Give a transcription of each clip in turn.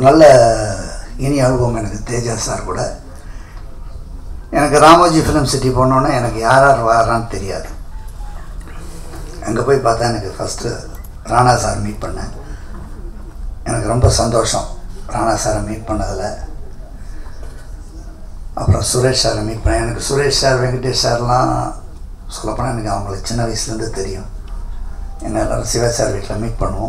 நல்ல இனி அனுபவம் எனக்கு தேஜா சார் கூட எனக்கு ராமோஜி ஃபிலிம் சிட்டி போனோன்னே எனக்கு யார் யார் வரான்னு தெரியாது அங்கே போய் பார்த்தா எனக்கு ஃபஸ்ட்டு ராணா சார் மீட் பண்ணேன் எனக்கு ரொம்ப சந்தோஷம் ராணா சாரை மீட் பண்ணதில் அப்புறம் சுரேஷ் சாரை மீட் பண்ணேன் எனக்கு சுரேஷ் சார் வெங்கடேஷ் சார்லாம் சொல்லப்போனால் எனக்கு அவங்களுக்கு சின்ன வயசுலேருந்து தெரியும் எங்கள் எல்லோரும் சிவா சார் வீட்டில் மீட் பண்ணுவோம்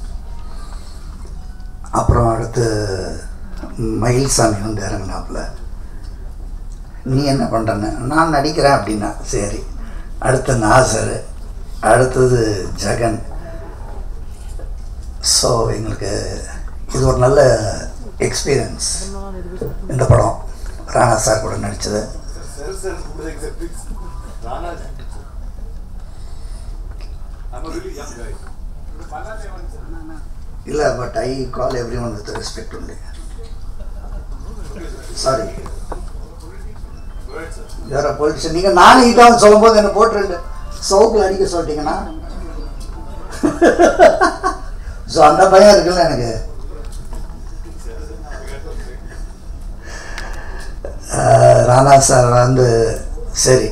அப்புறம் அடுத்து மயில்சாமி வந்து இறங்கினாப்புல நீ என்ன பண்ணுறன்னு நான் நடிக்கிறேன் அப்படின்னா சரி அடுத்து நாசர் அடுத்தது ஜெகன் ஸோ எங்களுக்கு இது ஒரு நல்ல எக்ஸ்பீரியன்ஸ் இந்த படம் ராணா சார் கூட நடித்தது Sir, sir, who is accepting? Rana. I'm a really young guy. இல்லை but I call everyone with respect உண்டு சாரி Go ahead, sir. வேற பொலிட்டிஷன் நீங்கள் நானும் இதான் சொல்லும்போது என்ன போட்டுருங்க சோப்பில் அடிக்க சொல்லிட்டீங்கன்னா ஸோ அந்த பயம் இருக்குல்ல எனக்கு ஆஹ், ராணா சார் வந்து சரி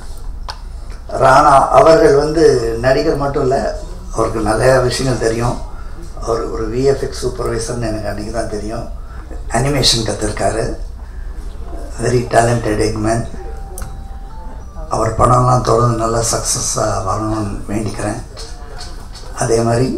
ராணா அவர்கள் வந்து நடிகர் மட்டும் இல்லை அவருக்கு நிறைய விஷயங்கள் தெரியும் அவர் ஒரு விஎஃப்எக்ஸ் சூப்பர்வைசர்னு எனக்கு அன்றைக்கி தான் தெரியும் அனிமேஷன் கற்றுருக்காரு வெரி டேலண்டட் எக்மேன் அவர் படம்லாம் தொடர்ந்து நல்லா சக்ஸஸாக வரணும்னு வேண்டிக்கிறேன் அதே மாதிரி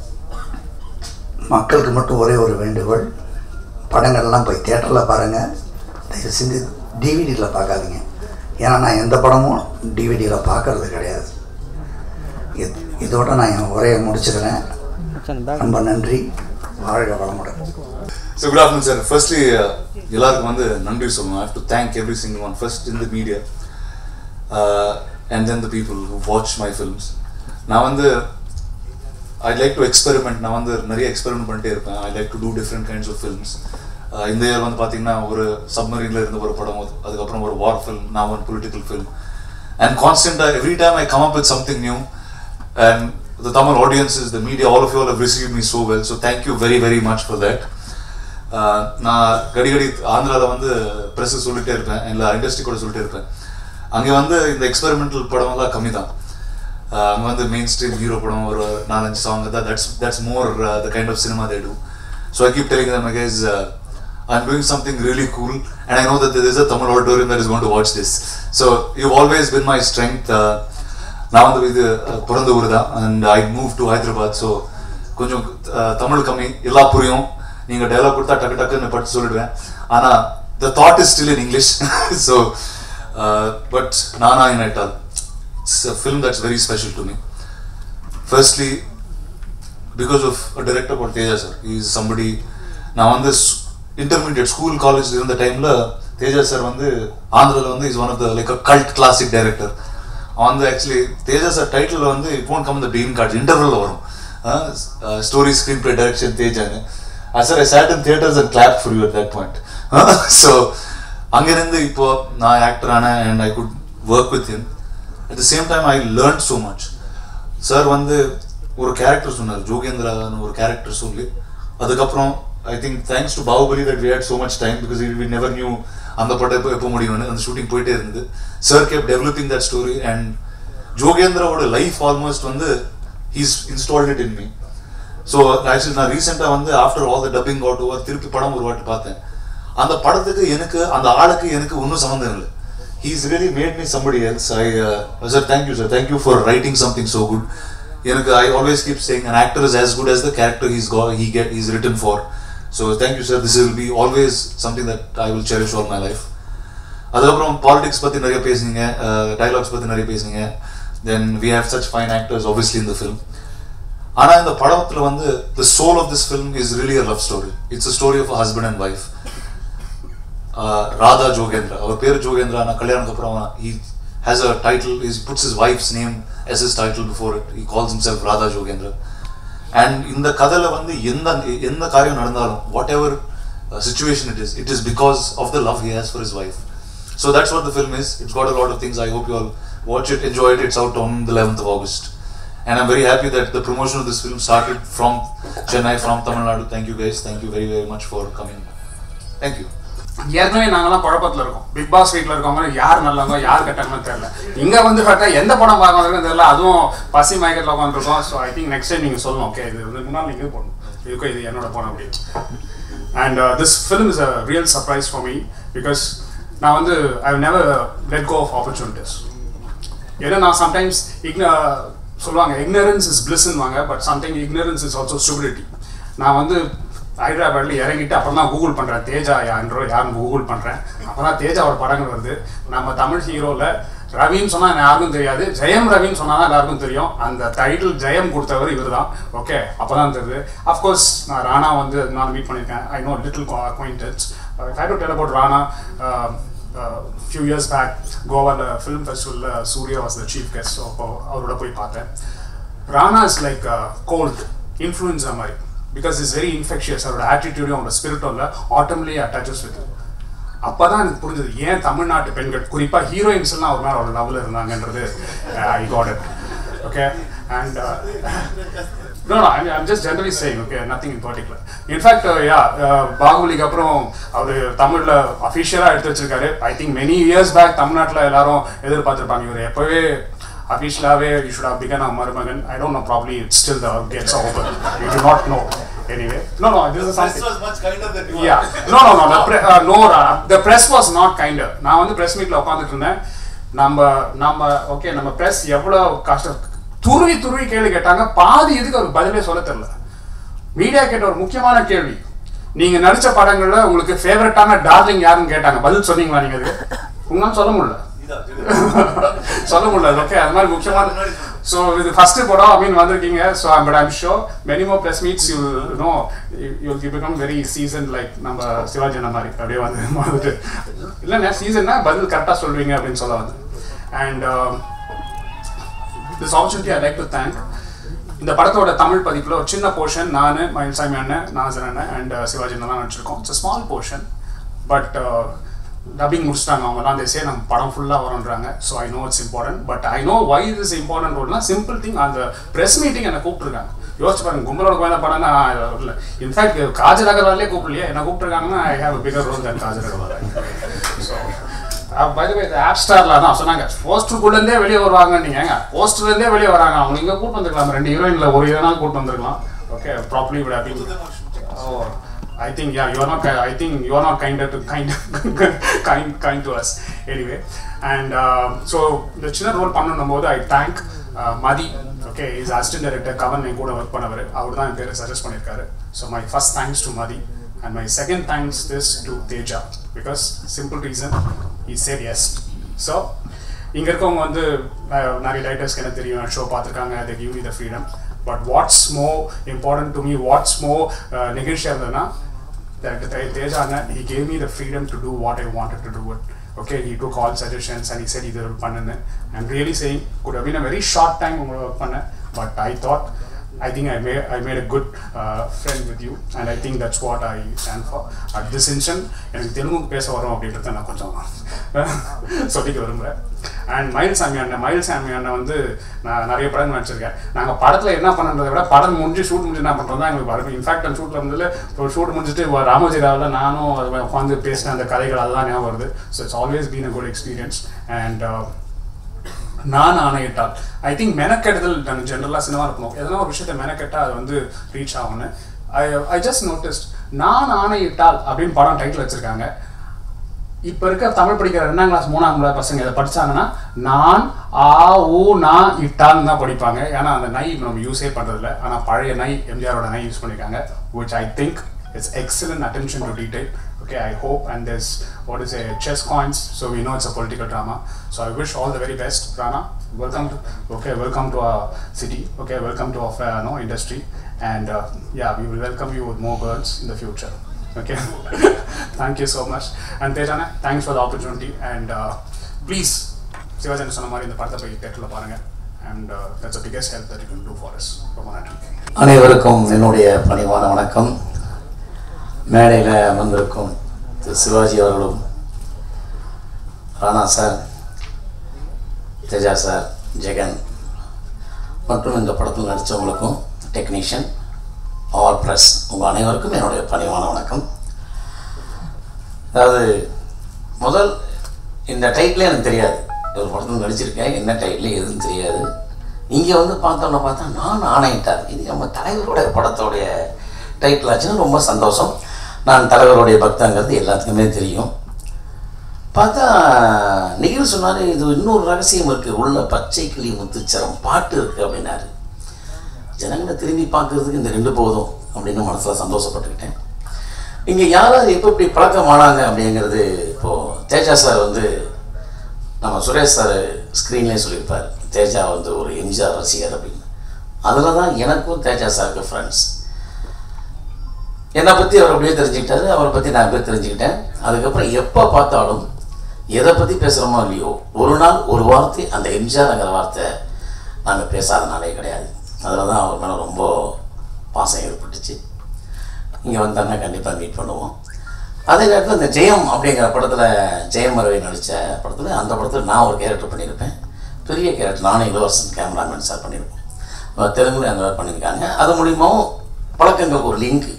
மக்களுக்கு மட்டும் ஒரே ஒரு வேண்டுகோள் படங்கள்லாம் போய் தேட்டரில் பாருங்கள் தயவு செஞ்சு டிவிடியில் பார்க்காதீங்க ஏன்னா நான் எந்த படமும் டிவிடியில் பார்க்கறது கிடையாது இது இதோட நான் என் உரையை முடிச்சுக்கிறேன் ரொம்ப நன்றி வாழ்க வளமுடன் So good afternoon, sir. Firstly, uh, எல்லாருக்கும் வந்து நன்றி சொல்லணும் I have to thank every single one first in the media and then the people who watch my films நான் வந்து ஐ லைக் டு எக்ஸ்பெரிமெண்ட் நான் வந்து நிறைய எக்ஸ்பெரிமெண்ட் பண்ணிட்டே இருப்பேன் I like to do different kinds of films இந்த year வந்து பார்த்தீங்கன்னா ஒரு சப்மரீனில் இருந்த ஒரு படம் அதுக்கப்புறம் ஒரு வார் ஃபில்ம் நான் ஒன் பொலிட்டிக்கல் ஃபில்ம் அண்ட் கான்ஸ்டன்டாக every time I come up with something new and the Tamil audiences, the media, all of you all have received me so well. So thank you very, very much for that. Ah நான் கடிகடி ஆந்திராவில் வந்து press சொல்லிட்டே இருப்பேன் இல்லை industry கூட சொல்லிட்டே இருப்பேன் அங்கே வந்து இந்த எக்ஸ்பெரிமெண்டல் படம்லாம் கம்மி தான் அங்கே வந்து மெயின் ஸ்ட்ரீம் ஹீரோ படம் ஒரு நாலஞ்சு சாங் தான் that's that's more the kind of cinema they do so I keep telling them guys I'm doing something really cool, and I know that there is a Tamil auditorium that is going to watch this. So you've always been my strength. Uh, நான் வந்து இது அஹ், பிறந்த ஊர் தான் and I move to Hyderabad so கொஞ்சம் அஹ், தமிழ் கம்மி எல்லா புரியும் நீங்கள் டைலாக் கொடுத்தா டக்கு டக்குன்னு படிச்சு சொல்லிடுவேன் ஆனால் the thought is still in English so but நானா இன் ஐட்டால் it's a film that's very special to me firstly because of director called Teja sir is somebody நான் வந்து இன்டர்மீடியட் ஸ்கூல் காலேஜ் இருந்த டைமில் தேஜா சார் வந்து ஆந்திராவில் வந்து is one of the like a cult classic director அவன் வந்து ஆக்சுவலி தேஜா சார் டைட்டில் வந்து it won't come the teen card இன்டர்வலில் வரும் ஸ்டோரி ஸ்க்ரீன் பிளே டைரக்ஷன் தேஜான்னு sir I sat in theatres and clap for you at that point so அங்கேருந்து இப்போ நான் actor ஆனேன் and I could work with him at the same time I learn so much sir வந்து ஒரு character சொன்னார் ஜோகேந்திரான்னு ஒரு character சொல்லி அதுக்கப்புறம் I think thanks to Baahubali that we had so much time because we never knew அந்த படம் எப்போ எப்போ முடியும்னு அந்த ஷூட்டிங் போயிட்டே இருந்தது sir kept developing that story and ஜோகேந்திராவோட லைஃப் ஆல்மோஸ்ட் வந்து he's installed it in me so actually நான் ரீசெண்டாக வந்து after all the dubbing out over திருப்பி படம் ஒரு வாட்டி பார்த்தேன் அந்த படத்துக்கு எனக்கு அந்த ஆளுக்கு எனக்கு ஒன்றும் சம்மந்தம் இல்லை he's really made me somebody else I sir thank you sir thank you for writing something so good எனக்கு I always keep saying an actor is as good as the character he's go he get he's written for so thank you sir this will be always something that I will cherish all my life அதுக்கப்புறம் politics பற்றி நிறைய பேசுனீங்க dialogues பற்றி நிறைய பேசுனீங்க then we have such fine actors obviously இந்த film ஆனால் இந்த படத்தில் வந்து the soul of this film is really a love story it's a story of husband and wife Radha Jogendra அவர் பேர் ஜோகேந்திரா நான் கல்யாணத்துக்கு அப்புறம் he has a title is puts is wife's name as is title before it he calls himself Radha Jogendra and இந்த கதையில் வந்து எந்த எந்த காரியம் நடந்தாலும் whatever situation it is it is because of the love he has for is wife so that's what the film is it's got a lot of things I hope you all watch it enjoy it it's out on the eleventh of August And I'm very happy that the promotion of this film started from Chennai, from Tamil Nadu. Thank you guys. Thank you very, very much for coming. Thank you. ஏற்கனவே நாங்கெல்லாம் குழப்பத்தில் இருக்கோம் big pass வீட்டில் இருக்கவங்க யார் நல்லவங்க யார் கெட்டவங்கன்னு தெரியல இங்கே வந்து பார்த்தா எந்த படம் பார்க்கறதுன்னு தெரியல அதுவும் பசி மயக்கத்தில் உட்காந்துருக்கோம் so I think next time நீங்கள் சொல்லணும் ஓகே இது வந்து முன்னால் நீங்கள் போடணும் இதுக்கும் இது என்னோட படம் அப்படின்னு and this film is a real surprise for me because நான் வந்து I never let go of opportunities ஏன்னா நான் சம்டைம்ஸ் இக்ன சொல்லுவாங்க ignorance இஸ் பிளிஸ்ன்னுவாங்க but sometime ignorance is also stupidity நான் வந்து ஹைதராபாத்ல இறங்கிட்டு அப்புறம் தான் கூகுள் பண்ணுறேன் தேஜா யான்றோ யாருன்னு கூகுள் பண்ணுறேன் அப்போ தான் தேஜாவோட படங்கள் வருது நம்ம தமிழ் ஹீரோவில் ரவின்னு சொன்னால் எனக்கு யாருக்கும் தெரியாது ஜெயம் ரவின்னு சொன்னால் தான் எல்லாருக்கும் தெரியும் அந்த டைட்டில் ஜெயம் கொடுத்தவர் இவர் தான் ஓகே அப்போ தான் தெரியுது அஃப்கோர்ஸ் நான் ராணா வந்து நான் மீட் பண்ணியிருக்கேன் I know little acquaintance I to tell about Rana few years back கோவாவில் ஃபிலிம் ஃபெஸ்டிவலில் Suriya was the chief guest so அப்போ அவரோட போய் பார்த்தேன் Rana is like cold influenza மாதிரி பிகாஸ் இஸ் வெரி இன்ஃபெக்ஷியஸ் அவரோட ஆட்டிடியூடும் அவரோட ஸ்பிரிட்டும் இல்லை ஆட்டம்லி அட்டாச்சஸ் வித் அப்போ தான் எனக்கு புரிஞ்சது ஏன் தமிழ்நாட்டு பெண்கள் குறிப்பாக ஹீரோயின்ஸ் எல்லாம் அவர் மேலே அவ்வளோ லவ்வில் இருந்தாங்கன்றது I got it okay and No, no, I'm, I'm just generally saying, okay, nothing in particular. In fact, uh, yeah, uh, பாகுபலிக்கு அப்புறம் அவர் தமிழில் அஃபிஷியலாக எடுத்து வச்சிருக்காரு I think many years back தமிழ்நாட்டில் எல்லாரும் எதிர்பார்த்துருப்பாங்க இவர் எப்போவே அஃபிஷியலாகவே you should have begun a மருமகன் I don't know probably it's still the gets open you to not know anyway no no this is something was much kinder than you yeah no no no the pre- uh, no uh, the press was not kinder நான் வந்து press மீட்ல உட்காந்துட்டு இருந்தேன் நம்ம நம்ம okay நம்ம press எவ்வளவு கஷ்டம் துருவி துருவி கேள்வி கேட்டாங்க பாதி இதுக்கு அவருக்கு பதிலே சொல்ல தெரியல மீடியா கேட்ட ஒரு முக்கியமான கேள்வி நீங்க நடிச்ச படங்கள்ல உங்களுக்கு ஃபேவரட்டான டார்லிங் யாருன்னு கேட்டாங்க பதில் சொன்னீங்களா நீங்க அது உங்களால சொல்ல முடியல சொல்ல முடியல ஓகே அது மாதிரி முக்கியமான ஸோ இது ஃபர்ஸ்ட் படம் அப்படின்னு வந்திருக்கீங்க so but I'm sure many more plus meets you know you you become very season like நம்ம சிவாஜி அண்ணா மாதிரி அப்படியே வந்து வந்துட்டு இல்லைண்ணே சீசன்னா பதில் கரெக்டாக சொல்வீங்க அப்படின்னு சொல்ல வந்து and this opportunity I like to thank இந்த படத்தோட தமிழ் பதிப்பில் ஒரு சின்ன போர்ஷன் நான் மயில்சாமி அண்ணன் நாசர் அண்ணன் அண்ட் சிவாஜி அண்ணன் நடிச்சிருக்கோம் it's small portion but dubbing முடிச்சிட்டாங்க அவங்கலாம் அந்த சே நம்ம படம் ஃபுல்லாக வரும்ன்றாங்க so I know it's important but I know why is important ரோல்னா சிம்பிள் திங் அந்த ப்ரெஸ் மீட்டிங் என்னை கூப்பிட்டுருக்காங்க யோசிச்சு பாருங்க கும்பலோட கோயந்த படம் தான் இல்லை இன்ஃபேக்ட் காஜல் அகர்வாலே கூப்பிடலையே என்ன கூப்பிட்டுருக்காங்கன்னா I have bigger role than Kajal Agarwal so by the way of ஸ்டார்ல தான் சொன்னாங்க போஸ்டருக்குள்ளேருந்தே வெளியே வருவாங்க நீங்க ஏங்க போஸ்டர்லேருந்தே வெளியே வராங்க அவங்க இங்கே கூட்டு வந்துருக்கலாம் ரெண்டு ஹீரோயின்ல ஒரு ஹீரோனா கூட்டு வந்திருக்கலாம் ஓகே ப்ராப்பர்லி விட oh I think ya you are not I think you are not kind to kind kind kind to us anyway and so இந்த சின்ன ரோல் பண்ணணும் போது I thank Mathi okay is assistant director given என் கூட work பண்ணவர் அவர் தான் என் பேரை suggest பண்ணியிருக்காரு so my first thanks to Mathi and my second thanks this to Teja because simple reason he said yes so இங்கே இருக்கவங்க வந்து அஹ், நிறைய ரைட்டர்ஸ்க்கு எனக்கு தெரியும் ஷோ பார்த்துருக்காங்க they give me the freedom but what's more important to me what's more நெகிழ்ச்சியாக இருந்ததுன்னா that Te- Teja Anand, he gave me the freedom to do what I wanted to do it. Okay, he took all suggestions and he said இது பண்ணுன்னு I'm really saying could have been a very short time உங்களை work பண்ணேன் but I thought I think I made I made a good uh, friend with you and I think that's what I stand for. At this instant எனக்கு தெலுங்கு பேச வரும் அப்படின்றத நான் கொஞ்சம் சொல்லிக்க விரும்புகிறேன் அண்ட் மயில் சாமி அண்ணன் மயில் சாமி அண்ணன் வந்து நான் நிறைய படங்கள் நடிச்சிருக்கேன் நாங்கள் படத்தில் என்ன பண்ணுறதை விட படம் முடிஞ்சு ஷூட் முடிஞ்சு என்ன பண்ணுறோம் தான் எங்களுக்கு வரும் இன்ஃபேக்ட் அந்த ஷூட்டில் இருந்ததுல ஒரு ஷூட் முடிஞ்சுட்டு வ- ராமோஜி ராவில் நானும் அது உட்காந்து பேசின அந்த கதைகள் அதெல்லாம் ஞாபகம் வருது so it's always been a good experience and நான் ஆணையிட்டால் ஐ திங்க் மெனக்கெடுதல் நாங்கள் ஜென்ரலாக சினிமா இருக்கணும் எதனா ஒரு விஷயத்தை மெனக்கெட்டால் அது வந்து ரீச் ஆகும்னு ஐ ஐ ஜஸ்ட் நோட்டிஸ்ட் நான் ஆணையிட்டால் அப்படின்னு படம் டைட்டில் வச்சிருக்காங்க இப்போ இருக்க தமிழ் படிக்கிற ரெண்டாம் கிளாஸ் மூணாம் கிளாஸ் பசங்க இதை படிச்சாங்கன்னா நான் ஆ ஊ நா இட்டான்னு தான் படிப்பாங்க ஏன்னா அந்த நை நம்ம யூஸே பண்ணுறதில்ல ஆனால் பழைய நை எம்ஜிஆரோட நை யூஸ் பண்ணியிருக்காங்க which I think it's excellent attention to detail okay i hope and there's what is a chess coins so we know it's a political drama so i wish all the very best rana welcome to okay welcome to our city okay welcome to our uh, no industry and uh, yeah we will welcome you with more girls in the future okay thank you so much and tejana thanks for the opportunity and uh, please Sivajan சொன்ன மாதிரி இந்த படத்தை போய் தேட்டரில் பாருங்க and that's a biggest help that you can do for us ரொம்ப நன்றி அனைவருக்கும் என்னுடைய பணிவான வணக்கம் மேடையில் அமர்ந்திருக்கும் திரு சிவாஜி அவர்களும் ராணா சார் தேஜா சார் ஜெகன் மற்றும் இந்த படத்தில் நடித்தவங்களுக்கும் டெக்னீஷியன் ஆல் ப்ரெஸ் உங்கள் அனைவருக்கும் என்னுடைய பணிவான வணக்கம் அதாவது முதல் இந்த டைட்டிலே எனக்கு தெரியாது ஒரு படத்தில் நடிச்சிருக்கேன் என்ன டைட்டில் எதுவும் தெரியாது இங்கே வந்து பார்த்தோம்னா பார்த்தா நான் ஆணையிட்டார் இது நம்ம தலைவருடைய படத்தோடைய டைட்டில் ஆச்சுன்னா ரொம்ப சந்தோஷம் நான் தலைவருடைய பக்தங்கிறது எல்லாத்துக்குமே தெரியும் பார்த்தா நிகில் சொன்னார் இது இன்னொரு ரகசியம் இருக்குது உள்ள பச்சை கிளி முத்துச்சரம் பாட்டு இருக்குது அப்படின்னாரு ஜனங்களை திரும்பி பார்க்கறதுக்கு இந்த ரெண்டு போதும் அப்படின்னு மனசில் சந்தோஷப்பட்டுக்கிட்டேன் இங்கே யாராவது எப்போ இப்படி பழக்கமானாங்க அப்படிங்கிறது இப்போது தேஜா சார் வந்து நம்ம சுரேஷ் சார் ஸ்க்ரீன்லேயே சொல்லியிருப்பார் தேஜா வந்து ஒரு எம்ஜிஆர் ரசிகர் அப்படின்னு அதில் தான் எனக்கும் தேஜா சாருக்கு ஃப்ரெண்ட்ஸ் என்னை பற்றி அவர் அப்படியே தெரிஞ்சுக்கிட்டாரு அவரை பற்றி நான் அப்படியே தெரிஞ்சுக்கிட்டேன் அதுக்கப்புறம் எப்போ பார்த்தாலும் எதை பற்றி பேசுகிறோமோ இல்லையோ ஒரு நாள் ஒரு வார்த்தை அந்த எம்ஜிஆர்ங்கிற வார்த்தை நாங்கள் பேசாத நாளே கிடையாது அதில் தான் அவர் மேலே ரொம்ப பாசம் ஏற்பட்டுச்சு இங்கே வந்தாங்கன்னா கண்டிப்பாக மீட் பண்ணுவோம் அதே நேரத்தில் இந்த ஜெயம் அப்படிங்கிற படத்தில் ஜெயம் மரவை நடித்த படத்தில் அந்த படத்தில் நான் ஒரு கேரக்டர் பண்ணியிருப்பேன் பெரிய கேரக்டர் நானும் இளவரசன் கேமராமேன் சார் பண்ணியிருப்போம் அவர் தெலுங்குல அந்த மாதிரி பண்ணியிருக்காங்க அது மூலியமாகவும் பழக்கங்களுக்கு ஒரு லிங்க்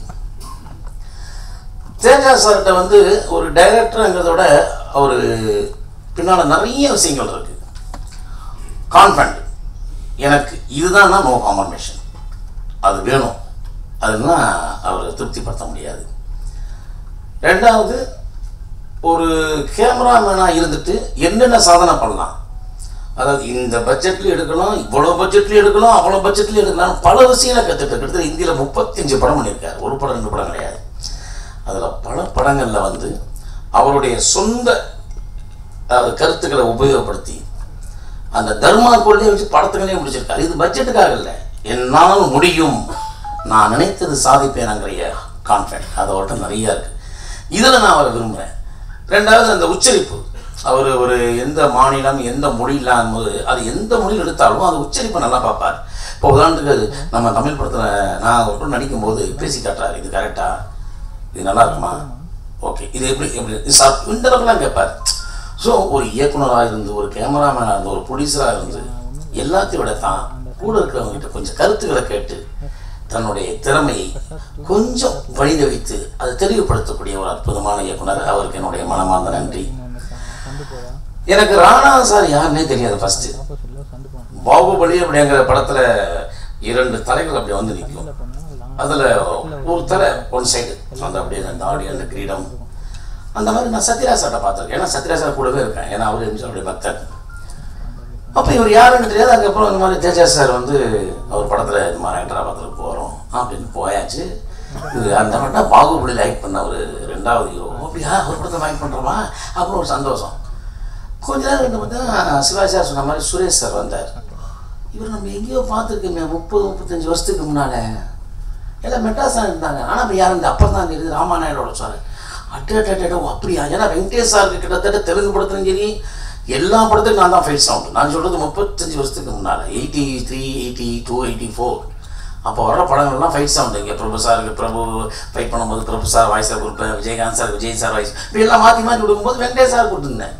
தேஜா சார்கிட்ட வந்து ஒரு டைரக்டருங்கிறத விட அவர் பின்னால் நிறைய விஷயங்கள் இருக்குது கான்ஃபிடண்ட் எனக்கு இதுதான் நோ காம்பர்மேஷன் அது வேணும் அதுனா அவர் திருப்திப்படுத்த முடியாது ரெண்டாவது ஒரு கேமராமேனாக இருந்துட்டு என்னென்ன சாதனை பண்ணலாம் அதாவது இந்த பட்ஜெட்லேயும் எடுக்கலாம் இவ்வளோ பட்ஜெட்லேயும் எடுக்கலாம் அவ்வளோ பட்ஜெட்லேயும் எடுக்கலாம் பல விஷயங்களை கற்றுட்டு கிட்டத்தட்ட இந்தியாவில் முப்பத்தஞ்சு படம் பண்ணியிருக்காரு ஒரு படம் ரெண்டு படம் கிடையாது அதில் பல படங்களில் வந்து அவருடைய சொந்த அதாவது கருத்துக்களை உபயோகப்படுத்தி அந்த தர்மா கொள்ளையை வச்சு படத்துங்களே முடிச்சிருக்காரு இது பட்ஜெட்டுக்காக இல்லை என்னால் முடியும் நான் நினைத்தது சாதிப்பேனுங்கிற கான்ஃபிடன்ட் அதோட நிறைய இருக்குது இதில் நான் அவரை விரும்புகிறேன் ரெண்டாவது அந்த உச்சரிப்பு அவர் ஒரு எந்த மாநிலம் எந்த மொழி இல்லாம போது அது எந்த மொழியில் எடுத்தாலும் அது உச்சரிப்பை நல்லா பார்ப்பார் இப்போ உதாரணத்துக்கு நம்ம தமிழ் படத்தில் நான் ஒரு படம் நடிக்கும்போது பேசி காட்டுறாரு இது கரெக்டாக இது நல்லா இருக்குமா ஓகே இது எப்படி எப்படி இது சாப் இந்த அளவுக்குலாம் கேட்பார் ஸோ ஒரு இயக்குனராக இருந்து ஒரு கேமராமேனாக இருந்து ஒரு ப்ரொடியூசராக இருந்து எல்லாத்தையும் விட தான் கூட இருக்கிறவங்ககிட்ட கொஞ்சம் கருத்துக்களை கேட்டு தன்னுடைய திறமையை கொஞ்சம் வழித வைத்து அதை தெளிவுபடுத்தக்கூடிய ஒரு அற்புதமான இயக்குனர் அவருக்கு என்னுடைய மனமார்ந்த நன்றி எனக்கு ராணா சார் யாருன்னே தெரியாது ஃபஸ்ட்டு பாகுபலி அப்படிங்கிற படத்தில் இரண்டு தலைகள் அப்படி வந்து நிற்கும் அதில் ஒரு தலை ஒன் சைடு அந்த அப்படியே அந்த ஆடி அந்த கிரீடம் அந்த மாதிரி நான் சத்யராஜ் சார்ட்ட பார்த்துருக்கேன் ஏன்னா சத்யராஜ் சார் கூடவே இருக்கேன் ஏன்னா அவர் எம்ஜிஆருடைய பக்தர் அப்போ இவர் யாருன்னு தெரியாது அதுக்கப்புறம் இந்த மாதிரி தேஜா சார் வந்து அவர் படத்தில் இந்த மாதிரி ஹைதராபாத்தில் போகிறோம் அப்படின்னு போயாச்சு இது அந்த மட்டும் பாகுபலி லைக் பண்ண ஒரு ரெண்டாவது ஹீரோ அப்படியா ஒரு படத்தை லைக் பண்ணுறோமா அப்புறம் ஒரு சந்தோஷம் கொஞ்ச நேரம் ரெண்டு பார்த்தா சிவாஜி சார் சொன்ன மாதிரி சுரேஷ் சார் வந்தார் இவர் நம்ம எங்கேயோ பார்த்துருக்கோமே முப்பது முப்பத்தஞ்சு வருஷத்துக்கு முன்னால் எல்லாம் மெட்ராஸ் தான் இருந்தாங்க ஆனால் இப்போ யாரும் இந்த அப்பர் தான் தெரியுது ராமாநாயுடோட சார் அட்டோ அப்படியா ஏன்னா வெங்கடேஷ் சாருக்கு கிட்டத்தட்ட தெலுங்கு படத்துலையும் சரி எல்லா படத்துக்கும் நான் தான் ஃபைட் சவுண்டு நான் சொல்கிறது முப்பத்தஞ்சு வருஷத்துக்கு முன்னால் eighty three eighty two eighty four அப்போ வர்ற படங்கள்லாம் ஃபைட் சவுண்டு இங்கே பிரபு சாருக்கு பிரபு ஃபைட் பண்ணும்போது பிரபு சார் வாய்ஸாக கொடுப்பேன் Vijayakanth sir Vijay sir voice இப்படி எல்லாம் மாற்றி மாற்றி கொடுக்கும்போது வெங்கடேஷ் சார் கொடுத்துருந்தேன்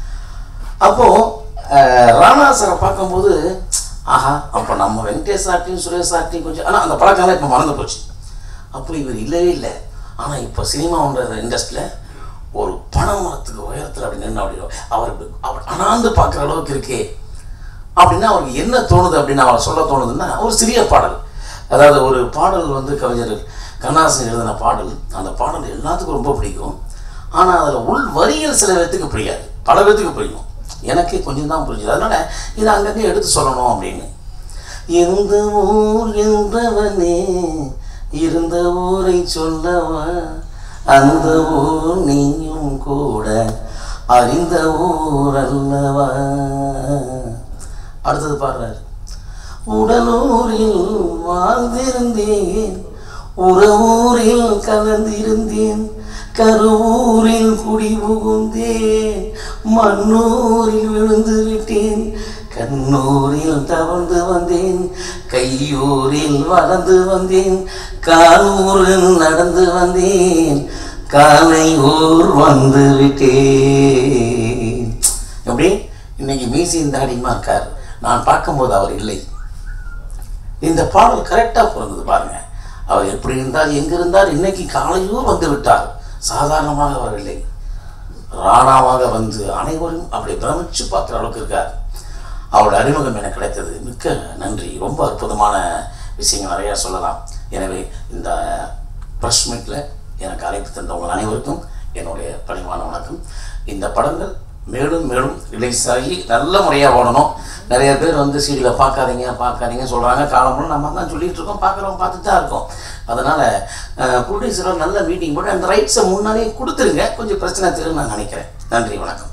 அப்போது ராணா சாரை பார்க்கும்போது ஆஹா அப்போ நம்ம வெங்கடேஷ் சார்ட்டையும் சுரேஷ் சார்ட்டையும் கொஞ்சம் ஆனால் அந்த பழக்கம்லாம் இப்போ மறந்து போச்சு அப்போ இவர் இல்லவே இல்லை ஆனால் இப்போ சினிமான்ற இண்டஸ்ட்ரியில் ஒரு பணமரத்துக்கு உயரத்தில் அப்படி நின்று அப்படி அவருக்கு அவர் அனாந்து பார்க்குற அளவுக்கு இருக்கே அப்படின்னா அவருக்கு என்ன தோணுது அப்படின்னு அவரை சொல்ல தோணுதுன்னா ஒரு சிறிய பாடல் அதாவது ஒரு பாடல் வந்து கவிஞர் கண்ணாசன் எழுதின பாடல் அந்த பாடல் எல்லாத்துக்கும் ரொம்ப பிடிக்கும் ஆனால் அதில் உள் வரிகள் சில பேர்த்துக்கு புரியாது பல பேர்த்துக்கு புரியும் எனக்கே கொஞ்சம் தான் புரிஞ்சுது அதனால இதை அங்கங்கே எடுத்து சொல்லணும் அப்படின்னு எந்த ஊர் என்றவனே இருந்த ஊரை சொல்லவா அந்த ஊர் நீயும் கூட அறிந்த ஊர் அல்லவா அடுத்தது பாடுறாரு உடலூரில் வாழ்ந்திருந்தேன் உறவூரில் கலந்திருந்தேன் கருவூரில் குடி புகுந்தேன் மண்ணூரில் விழுந்து விட்டேன் கண்ணூரில் தவழ்ந்து வந்தேன் கையூரில் வளர்ந்து வந்தேன் காலூரில் நடந்து வந்தேன் காலை ஊர் வந்து விட்டேன் எப்படி இன்னைக்கு மீசியின் தாடிமா இருக்கார் நான் பார்க்கும்போது அவர் இல்லை இந்த பாடல் கரெக்டாக பிறந்தது பாருங்க அவர் எப்படி இருந்தார் எங்கே இருந்தார் இன்னைக்கு காலையூர் வந்து விட்டார் சாதாரணமாக வரவில்லை ராணாவாக வந்து அனைவரும் அப்படி பிரமிச்சு பார்க்குற அளவுக்கு இருக்கார் அவரோட அறிமுகம் எனக்கு கிடைத்தது மிக்க நன்றி ரொம்ப அற்புதமான விஷயங்கள் நிறையா சொல்லலாம் எனவே இந்த ப்ரெஸ் மீட்டில் எனக்கு அழைப்பு தந்த உங்கள் அனைவருக்கும் என்னுடைய பணிவான வணக்கம் இந்த படங்கள் மேலும் மேலும் ரிலீஸ் ஆகி நல்ல முறையாக ஓடணும் நிறைய பேர் வந்து சீடியில் பார்க்காதீங்க பார்க்காதீங்க சொல்கிறாங்க காலமும் நம்ம தான் சொல்லிட்டு இருக்கோம் பார்க்குறோம் பார்த்துட்டு தான் இருக்கோம் அதனால் ப்ரொடியூசரோட நல்ல மீட்டிங் போட்டு அந்த ரைட்ஸை முன்னாடியே கொடுத்துருங்க கொஞ்சம் பிரச்சனை தெரியும் நான் நினைக்கிறேன் நன்றி வணக்கம்